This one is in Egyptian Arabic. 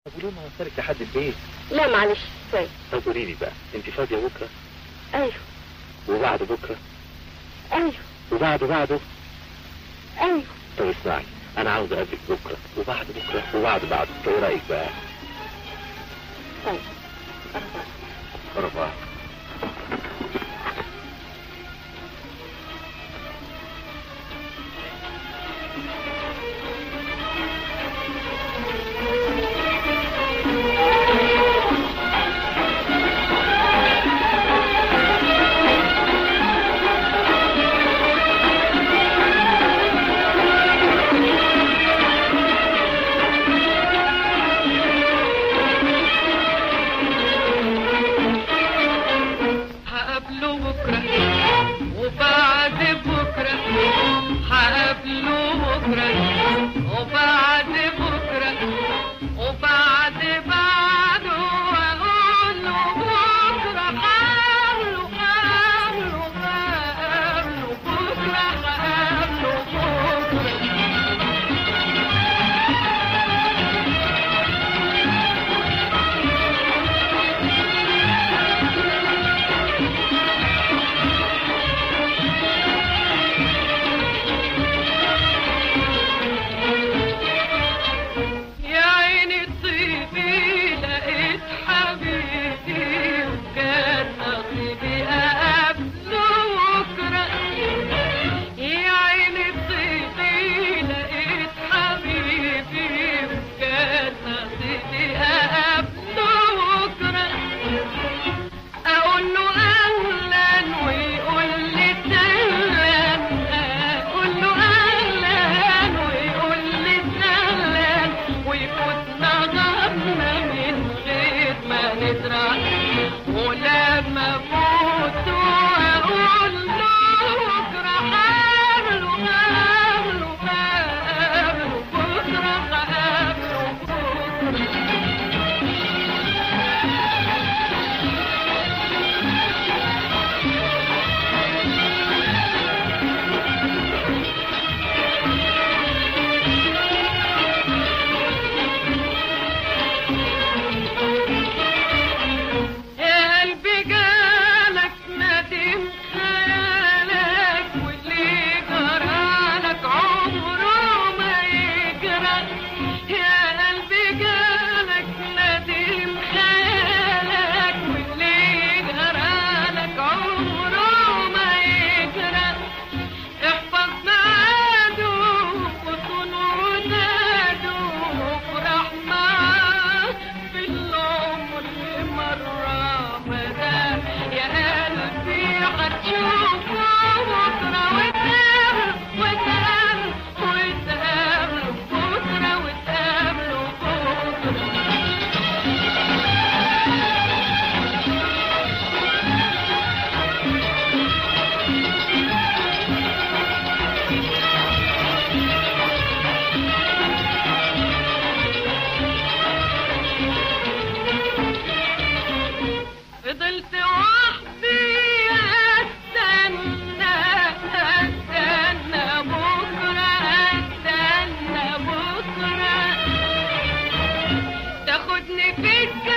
قولوا لنا وصلك لحد البيت لا معلش شوية طب قولي لي بقى انت فاضيه بكره ايوه وبعد بكره ايوه وبعد بعده ايوه طب اسمعي انا عاوز اقابلك بكره وبعد بكره وبعد بعد ايه رايك بقى طيب أربعة. أربعة هقابله بكرة وبعد بكرة هقابله بكرة وبعد بكرة وبعد بعده وأقول له بكرة هقابله هقابله هقابله بكرة هقابله بكرة يا عيني طيبي لقيت حبيبي وكان نصيبي أقابله بكرة يا عيني طيبي لقيت حبيبي وكان نصيبي أقابله بكرة أقول له أهلا ويقول لي سهلا أقول له أهلا ويقول لي سهلا ويفوتنا غرنا من غير ما ندرى ولما فوت أقول له بكرة قابله قابله قابله بكرة قابله بكرة يا قلبي جالك ندم خيالك واللي جرالك عمره ما يجرى يا قلبي جالك ندم خيالك واللي جرالك عمره ما يجرى احفظ ميعاده وكن وداده وافرح معاه في العمر مرة مدام يا قلبي هتشوفه بكرة وتقابله وتقابله وتقابله بكرة وتقابله بكرة فضلت وحدي استنى استنى بكره استنى بكره تاخدني في الجنة